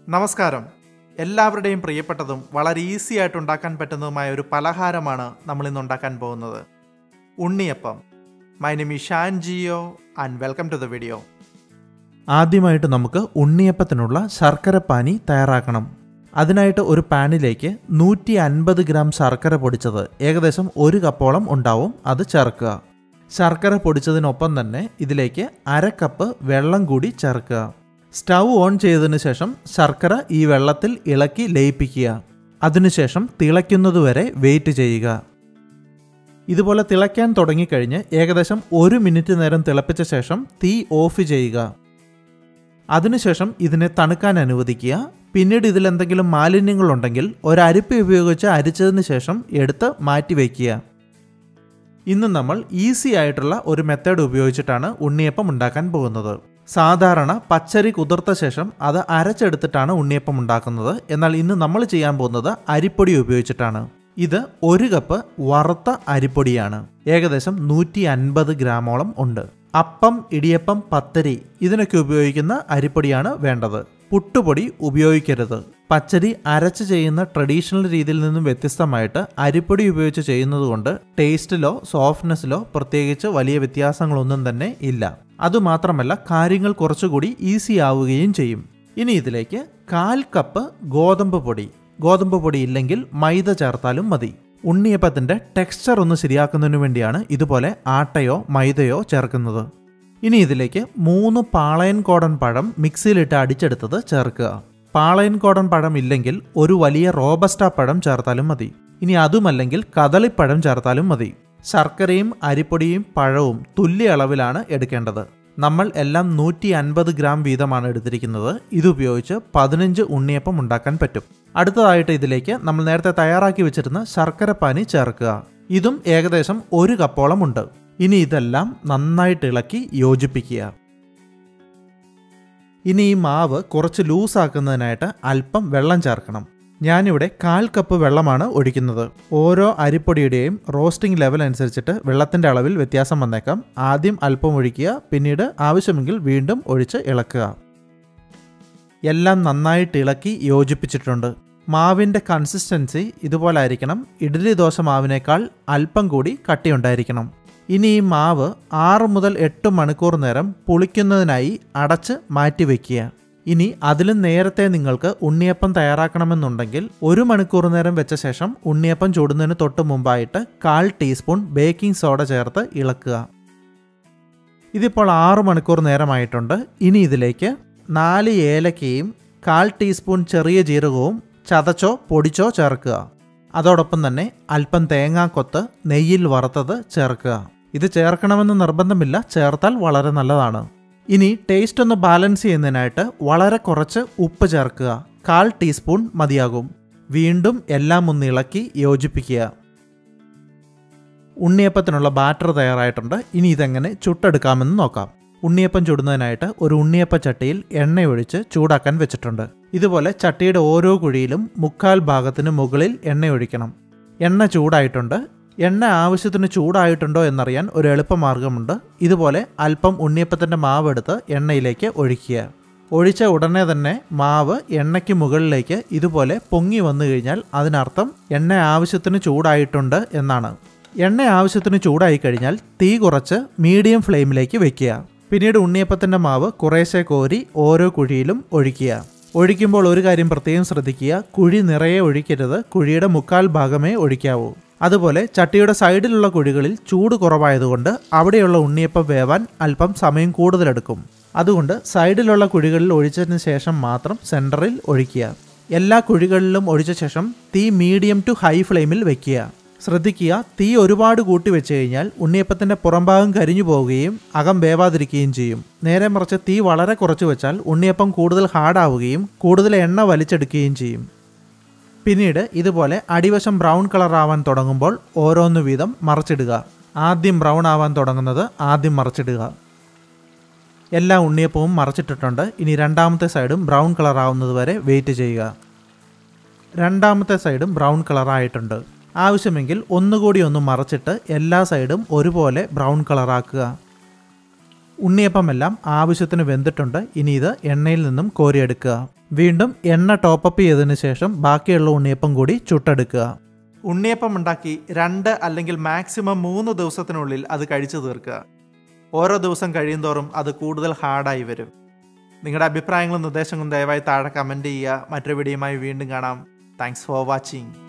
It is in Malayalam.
നമസ്കാരം എല്ലാവരുടെയും പ്രിയപ്പെട്ടതും വളരെ ഈസി ആയിട്ട് ഉണ്ടാക്കാൻ പറ്റുന്നതുമായ ഒരു പലഹാരമാണ് നമ്മൾ ഇന്ന് ഉണ്ടാക്കാൻ പോകുന്നത് ഉണ്ണിയപ്പം my name is Shan Jio and welcome to the video ആദ്യമായിട്ട് നമുക്ക് ഉണ്ണിയപ്പത്തിനുള്ള ശർക്കരപ്പാനി തയ്യാറാക്കണം അതിനായിട്ട് ഒരു പാനിലേക്ക് നൂറ്റി അൻപത് ഗ്രാം ശർക്കര പൊടിച്ചത് ഏകദേശം ഒരു കപ്പോളം ഉണ്ടാവും അത് ചേർക്കുക ശർക്കര പൊടിച്ചതിനൊപ്പം തന്നെ ഇതിലേക്ക് അര കപ്പ് വെള്ളം കൂടി ചേർക്കുക സ്റ്റൗ ഓൺ ചെയ്തതിന് ശേഷം ശർക്കര ഈ വെള്ളത്തിൽ ഇളക്കി ലയിപ്പിക്കുക അതിനുശേഷം തിളയ്ക്കുന്നതുവരെ വെയിറ്റ് ചെയ്യുക ഇതുപോലെ തിളയ്ക്കാൻ തുടങ്ങിക്കഴിഞ്ഞ് ഏകദേശം ഒരു മിനിറ്റ് നേരം തിളപ്പിച്ച ശേഷം തീ ഓഫ് ചെയ്യുക അതിനുശേഷം ഇതിനെ തണുക്കാൻ അനുവദിക്കുക പിന്നീട് ഇതിൽ എന്തെങ്കിലും മാലിന്യങ്ങളുണ്ടെങ്കിൽ ഒരു അരിപ്പ ഉപയോഗിച്ച് അരിച്ചതിന് ശേഷം എടുത്ത് മാറ്റി വയ്ക്കുക ഇന്ന് നമ്മൾ ഈസി ആയിട്ടുള്ള ഒരു മെത്തേഡ് ഉപയോഗിച്ചിട്ടാണ് ഉണ്ണിയപ്പം ഉണ്ടാക്കാൻ പോകുന്നത് സാധാരണ പച്ചരി കുതിർത്ത ശേഷം അത് അരച്ചെടുത്തിട്ടാണ് ഉണ്ണിയപ്പം ഉണ്ടാക്കുന്നത് എന്നാൽ ഇന്ന് നമ്മൾ ചെയ്യാൻ പോകുന്നത് അരിപ്പൊടി ഉപയോഗിച്ചിട്ടാണ് ഇത് ഒരു കപ്പ് വറുത്ത അരിപ്പൊടിയാണ് ഏകദേശം നൂറ്റി അൻപത് ഗ്രാമോളം ഉണ്ട് അപ്പം ഇടിയപ്പം പത്തരി ഇതിനൊക്കെ ഉപയോഗിക്കുന്ന അരിപ്പൊടിയാണ് വേണ്ടത് പുട്ടുപൊടി ഉപയോഗിക്കരുത് പച്ചരി അരച്ച് ചെയ്യുന്ന ട്രഡീഷണൽ രീതിയിൽ നിന്നും വ്യത്യസ്തമായിട്ട് അരിപ്പൊടി ഉപയോഗിച്ച് ചെയ്യുന്നതുകൊണ്ട് ടേസ്റ്റിലോ സോഫ്റ്റ്നെസ്സിലോ പ്രത്യേകിച്ച് വലിയ വ്യത്യാസങ്ങളൊന്നും തന്നെ ഇല്ല അതുമാത്രമല്ല കാര്യങ്ങൾ കുറച്ചുകൂടി ഈസി ആവുകയും ചെയ്യും ഇനി ഇതിലേക്ക് കാൽ കപ്പ് ഗോതമ്പ് പൊടി ഗോതമ്പ് പൊടി ഇല്ലെങ്കിൽ മൈദ ചേർത്താലും മതി ഉണ്ണിയപ്പത്തിന്റെ ടെക്സ്ചർ ഒന്ന് ശരിയാക്കുന്നതിന് വേണ്ടിയാണ് ഇതുപോലെ ആട്ടയോ മൈദയോ ചേർക്കുന്നത് ഇനി ഇതിലേക്ക് മൂന്ന് പാളയൻ കോടൻ പഴം മിക്സിയിലിട്ട് അടിച്ചെടുത്തത് ചേർക്കുക പാളയൻ കോടൻ പഴം ഇല്ലെങ്കിൽ ഒരു വലിയ റോബസ്റ്റ പഴം ചേർത്താലും മതി ഇനി അതുമല്ലെങ്കിൽ കദളിപ്പഴം ചേർത്താലും മതി ശർക്കരയും അരിപ്പൊടിയും പഴവും തുല്യ അളവിലാണ് എടുക്കേണ്ടത് നമ്മൾ എല്ലാം നൂറ്റി അൻപത് ഗ്രാം വീതമാണ് എടുത്തിരിക്കുന്നത് ഇതുപയോഗിച്ച് പതിനഞ്ച് ഉണ്ണിയപ്പം ഉണ്ടാക്കാൻ പറ്റും അടുത്തതായിട്ട് ഇതിലേക്ക് നമ്മൾ നേരത്തെ തയ്യാറാക്കി വെച്ചിരുന്ന ശർക്കരപ്പാനി ചേർക്കുക ഇതും ഏകദേശം ഒരു കപ്പോളം ഉണ്ട് ഇനി ഇതെല്ലാം നന്നായിട്ട് ഇളക്കി യോജിപ്പിക്കുക ഇനി ഈ മാവ് കുറച്ച് ലൂസാക്കുന്നതിനായിട്ട് അല്പം വെള്ളം ചേർക്കണം ഞാനിവിടെ കാൽ കപ്പ് വെള്ളമാണ് ഒഴിക്കുന്നത് ഓരോ അരിപ്പൊടിയുടെയും റോസ്റ്റിംഗ് ലെവൽ അനുസരിച്ചിട്ട് വെള്ളത്തിൻ്റെ അളവിൽ വ്യത്യാസം വന്നേക്കാം ആദ്യം അല്പം ഒഴിക്കുക പിന്നീട് ആവശ്യമെങ്കിൽ വീണ്ടും ഒഴിച്ച് ഇളക്കുക എല്ലാം നന്നായിട്ട് ഇളക്കി യോജിപ്പിച്ചിട്ടുണ്ട് മാവിൻ്റെ കൺസിസ്റ്റൻസി ഇതുപോലെ ആയിരിക്കണം ഇഡ്ഡലി ദോശ മാവിനേക്കാൾ അല്പം കൂടി കട്ടിയുണ്ടായിരിക്കണം ഇനി ഈ മാവ് ആറ് മുതൽ എട്ട് മണിക്കൂർ നേരം പുളിക്കുന്നതിനായി അടച്ച് മാറ്റി വയ്ക്കുക ഇനി അതിലും നേരത്തെ നിങ്ങൾക്ക് ഉണ്ണിയപ്പം തയ്യാറാക്കണമെന്നുണ്ടെങ്കിൽ ഒരു മണിക്കൂർ നേരം വെച്ച ശേഷം ഉണ്ണിയപ്പം ചൂടുന്നതിന് തൊട്ട് മുമ്പായിട്ട് കാൽ ടീസ്പൂൺ ബേക്കിംഗ് സോഡ ചേർത്ത് ഇളക്കുക ഇതിപ്പോൾ ആറ് മണിക്കൂർ നേരമായിട്ടുണ്ട് ഇനി ഇതിലേക്ക് നാല് ഏലക്കയും കാൽ ടീസ്പൂൺ ചെറിയ ജീരകവും ചതച്ചോ പൊടിച്ചോ ചേർക്കുക അതോടൊപ്പം തന്നെ അല്പം തേങ്ങാക്കൊത്ത് നെയ്യിൽ വറുത്തത് ചേർക്കുക ഇത് ചേർക്കണമെന്ന് നിർബന്ധമില്ല ചേർത്താൽ വളരെ നല്ലതാണ് ഇനി ടേസ്റ്റ് ഒന്ന് ബാലൻസ് ചെയ്യുന്നതിനായിട്ട് വളരെ കുറച്ച് ഉപ്പ് ചേർക്കുക കാൽ ടീസ്പൂൺ മതിയാകും വീണ്ടും എല്ലാം ഒന്ന് ഇളക്കി യോജിപ്പിക്കുക ഉണ്ണിയപ്പത്തിനുള്ള ബാറ്റർ തയ്യാറായിട്ടുണ്ട് ഇനി ഇതെങ്ങനെ ചുട്ടെടുക്കാമെന്ന് നോക്കാം ഉണ്ണിയപ്പം ചുടുന്നതിനായിട്ട് ഒരു ഉണ്ണിയപ്പ ചട്ടിയിൽ എണ്ണയൊഴിച്ച് ചൂടാക്കാൻ വെച്ചിട്ടുണ്ട് ഇതുപോലെ ചട്ടിയുടെ ഓരോ കുഴിയിലും മുക്കാൽ ഭാഗത്തിന് മുകളിൽ എണ്ണയൊഴിക്കണം എണ്ണ ചൂടായിട്ടുണ്ട് എണ്ണ ആവശ്യത്തിന് ചൂടായിട്ടുണ്ടോ എന്നറിയാൻ ഒരു എളുപ്പമാർഗമുണ്ട് ഇതുപോലെ അല്പം ഉണ്ണിയപ്പത്തിൻ്റെ മാവ് എടുത്ത് എണ്ണയിലേക്ക് ഒഴിക്കുക ഒഴിച്ച ഉടനെ തന്നെ മാവ് എണ്ണയ്ക്ക് മുകളിലേക്ക് ഇതുപോലെ പൊങ്ങി വന്നു കഴിഞ്ഞാൽ അതിനർത്ഥം എണ്ണ ആവശ്യത്തിന് ചൂടായിട്ടുണ്ട് എന്നാണ് എണ്ണ ആവശ്യത്തിന് ചൂടായി കഴിഞ്ഞാൽ തീ കുറച്ച് മീഡിയം ഫ്ലെയിമിലേക്ക് വെക്കുക പിന്നീട് ഉണ്ണിയപ്പത്തിൻ്റെ മാവ് കുറേശ്ശെ കോരി ഓരോ കുഴിയിലും ഒഴിക്കുക ഒഴിക്കുമ്പോൾ ഒരു കാര്യം പ്രത്യേകം ശ്രദ്ധിക്കുക കുഴി നിറയെ ഒഴിക്കരുത് കുഴിയുടെ മുക്കാൽ ഭാഗമേ ഒഴിക്കാവൂ അതുപോലെ ചട്ടിയുടെ സൈഡിലുള്ള കുഴികളിൽ ചൂട് കുറവായതുകൊണ്ട് അവിടെയുള്ള ഉണ്ണിയപ്പം വേവാൻ അല്പം സമയം കൂടുതലെടുക്കും അതുകൊണ്ട് സൈഡിലുള്ള കുഴികളിൽ ഒഴിച്ചതിന് ശേഷം മാത്രം സെൻറ്ററിൽ ഒഴിക്കുക എല്ലാ കുഴികളിലും ഒഴിച്ച ശേഷം തീ മീഡിയം ടു ഹൈ ഫ്ലെയിമിൽ വെക്കുക ശ്രദ്ധിക്കുക തീ ഒരുപാട് കൂട്ടി വെച്ച് കഴിഞ്ഞാൽ ഉണ്ണിയപ്പത്തിന്റെ പുറംഭാഗം കരിഞ്ഞു പോവുകയും അകം വേവാതിരിക്കുകയും ചെയ്യും നേരെ മറിച്ച് തീ വളരെ കുറച്ച് വെച്ചാൽ ഉണ്ണിയപ്പം കൂടുതൽ ഹാർഡാവുകയും കൂടുതൽ എണ്ണ വലിച്ചെടുക്കുകയും ചെയ്യും പിന്നീട് ഇതുപോലെ അടിവശം ബ്രൗൺ കളർ ആവാൻ തുടങ്ങുമ്പോൾ ഓരോന്ന് വീതം മറച്ചിടുക ആദ്യം ബ്രൗൺ ആവാൻ തുടങ്ങുന്നത് ആദ്യം മറച്ചിടുക എല്ലാ ഉണ്ണിയപ്പവും മറച്ചിട്ടിട്ടുണ്ട് ഇനി രണ്ടാമത്തെ സൈഡും ബ്രൗൺ കളർ ആവുന്നത് വരെ വെയിറ്റ് ചെയ്യുക രണ്ടാമത്തെ സൈഡും ബ്രൗൺ കളർ ആയിട്ടുണ്ട് ആവശ്യമെങ്കിൽ ഒന്നുകൂടി ഒന്ന് മറച്ചിട്ട് എല്ലാ സൈഡും ഒരുപോലെ ബ്രൗൺ കളറാക്കുക ഉണ്ണിയപ്പമെല്ലാം ആവശ്യത്തിന് വെന്തിട്ടുണ്ട് ഇനി ഇത് എണ്ണയിൽ നിന്നും കോരിയെടുക്കുക വീണ്ടും എണ്ണ ടോപ്പപ്പ് ചെയ്തതിന് ശേഷം ബാക്കിയുള്ള ഉണ്ണിയപ്പം കൂടി ചുട്ടെടുക്കുക ഉണ്ണിയപ്പം ഉണ്ടാക്കി രണ്ട് അല്ലെങ്കിൽ മാക്സിമം മൂന്ന് ദിവസത്തിനുള്ളിൽ അത് കഴിച്ചു തീർക്കുക ഓരോ ദിവസം കഴിയുന്തോറും അത് കൂടുതൽ ഹാർഡായി വരും നിങ്ങളുടെ അഭിപ്രായങ്ങളും നിർദ്ദേശങ്ങളും ദയവായി താഴെ കമൻറ്റ് ചെയ്യുക മറ്റൊരു വീഡിയോയുമായി വീണ്ടും കാണാം താങ്ക്സ് ഫോർ വാച്ചിങ്